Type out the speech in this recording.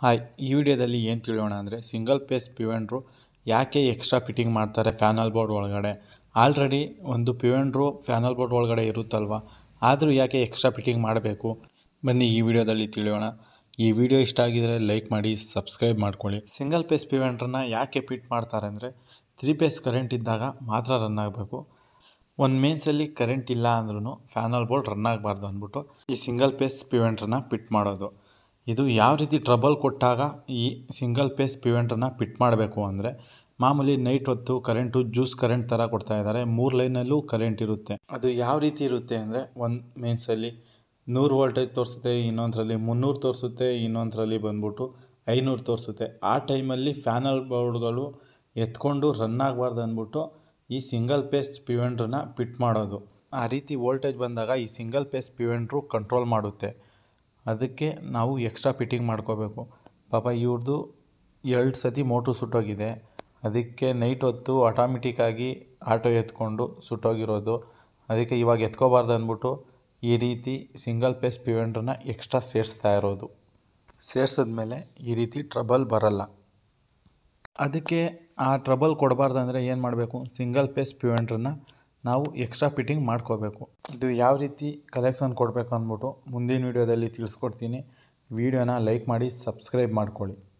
hi ಈ ವಿಡಿಯೋದಲ್ಲಿ ಏನು ತಿಳಿಯೋಣ ಅಂದರೆ ಸಿಂಗಲ್ ಪೇಸ್ ಪಿವೆಂಡ್ರು ಯಾಕೆ ಎಕ್ಸ್ಟ್ರಾ ಫಿಟ್ಟಿಂಗ್ ಮಾಡ್ತಾರೆ ಫ್ಯಾನಲ್ ಬೋರ್ಡ್ ಒಳಗಡೆ ಆಲ್ರೆಡಿ ಒಂದು ಪಿವೆಂಡ್ರು ಫ್ಯಾನಲ್ ಬೋರ್ಡ್ ಒಳಗಡೆ ಇರುತ್ತಲ್ವ ಆದರೂ ಯಾಕೆ ಎಕ್ಸ್ಟ್ರಾ ಫಿಟ್ಟಿಂಗ್ ಮಾಡಬೇಕು ಬನ್ನಿ ಈ ವಿಡಿಯೋದಲ್ಲಿ ತಿಳಿಯೋಣ ಈ ವಿಡಿಯೋ ಇಷ್ಟ ಆಗಿದರೆ ಲೈಕ್ ಮಾಡಿ ಸಬ್ಸ್ಕ್ರೈಬ್ ಮಾಡ್ಕೊಳ್ಳಿ ಸಿಂಗಲ್ ಪೇಸ್ ಪಿವೆಂಡ್ರನ್ನ ಯಾಕೆ ಫಿಟ್ ಮಾಡ್ತಾರೆ ಅಂದರೆ ತ್ರೀ ಪೇಸ್ ಕರೆಂಟ್ ಇದ್ದಾಗ ಮಾತ್ರ ರನ್ ಆಗಬೇಕು ಒಂದು ಮೇನ್ಸಲ್ಲಿ ಕರೆಂಟ್ ಇಲ್ಲ ಅಂದ್ರೂ ಫ್ಯಾನಲ್ ಬೋರ್ಡ್ ರನ್ ಆಗಬಾರ್ದು ಅಂದ್ಬಿಟ್ಟು ಈ ಸಿಂಗಲ್ ಪೇಸ್ ಪಿವೆಂಟ್ರನ್ನ ಫಿಟ್ ಮಾಡೋದು ಇದು ಯಾವ ರೀತಿ ಟ್ರಬಲ್ ಕೊಟ್ಟಾಗ ಈ ಸಿಂಗಲ್ ಪೇಸ್ ಪಿವೆಂಟ್ರನ್ನ ಫಿಟ್ ಮಾಡಬೇಕು ಅಂದರೆ ಮಾಮೂಲಿ ನೈಟ್ ಹೊತ್ತು ಕರೆಂಟು ಜ್ಯೂಸ್ ಕರೆಂಟ್ ಥರ ಕೊಡ್ತಾ ಇದ್ದಾರೆ ಮೂರು ಲೈನಲ್ಲೂ ಕರೆಂಟ್ ಇರುತ್ತೆ ಅದು ಯಾವ ರೀತಿ ಇರುತ್ತೆ ಅಂದರೆ ಒಂದು ಮೇನ್ಸಲ್ಲಿ ನೂರು ವೋಲ್ಟೇಜ್ ತೋರಿಸುತ್ತೆ ಇನ್ನೊಂದರಲ್ಲಿ ಮುನ್ನೂರು ತೋರಿಸುತ್ತೆ ಇನ್ನೊಂದರಲ್ಲಿ ಬಂದ್ಬಿಟ್ಟು ಐನೂರು ತೋರಿಸುತ್ತೆ ಆ ಟೈಮಲ್ಲಿ ಫ್ಯಾನಲ್ ಬೋರ್ಡ್ಗಳು ಎತ್ಕೊಂಡು ರನ್ ಆಗಬಾರ್ದು ಅಂದ್ಬಿಟ್ಟು ಈ ಸಿಂಗಲ್ ಪೇಸ್ ಪಿವೆಂಟ್ರನ್ನ ಫಿಟ್ ಮಾಡೋದು ಆ ರೀತಿ ವೋಲ್ಟೇಜ್ ಬಂದಾಗ ಈ ಸಿಂಗಲ್ ಪೇಸ್ ಪಿವೆಂಟ್ರು ಕಂಟ್ರೋಲ್ ಮಾಡುತ್ತೆ ಅದಕ್ಕೆ ನಾವು ಎಕ್ಸ್ಟ್ರಾ ಫಿಟ್ಟಿಂಗ್ ಮಾಡ್ಕೋಬೇಕು ಪಾಪ ಇವ್ರದ್ದು ಎರಡು ಸತಿ ಮೋಟ್ರು ಸುಟ್ಟೋಗಿದೆ ಅದಕ್ಕೆ ನೈಟ್ ಹೊತ್ತು ಆಟೋಮೆಟಿಕ್ಕಾಗಿ ಆಟೋ ಎತ್ಕೊಂಡು ಸುಟ್ಟೋಗಿರೋದು ಅದಕ್ಕೆ ಇವಾಗ ಎತ್ಕೋಬಾರ್ದು ಅಂದ್ಬಿಟ್ಟು ಈ ರೀತಿ ಸಿಂಗಲ್ ಪೇಸ್ ಪಿವೆಂಟ್ರನ್ನ ಎಕ್ಸ್ಟ್ರಾ ಸೇರಿಸ್ತಾ ಇರೋದು ಸೇರಿಸಿದ್ಮೇಲೆ ಈ ರೀತಿ ಟ್ರಬಲ್ ಬರಲ್ಲ ಅದಕ್ಕೆ ಆ ಟ್ರಬಲ್ ಕೊಡಬಾರ್ದು ಅಂದರೆ ಏನು ಮಾಡಬೇಕು ಸಿಂಗಲ್ ಪೇಸ್ ಪಿವೆಂಟ್ರನ್ನ ನಾವು ಎಕ್ಸ್ಟ್ರಾ ಫಿಟ್ಟಿಂಗ್ ಮಾಡ್ಕೋಬೇಕು ಇದು ಯಾವ ರೀತಿ ಕಲೆಕ್ಷನ್ ಕೊಡಬೇಕು ಅಂದ್ಬಿಟ್ಟು ಮುಂದಿನ ವೀಡಿಯೋದಲ್ಲಿ ತಿಳಿಸ್ಕೊಡ್ತೀನಿ ವೀಡಿಯೋನ ಲೈಕ್ ಮಾಡಿ ಸಬ್ಸ್ಕ್ರೈಬ್ ಮಾಡ್ಕೊಳ್ಳಿ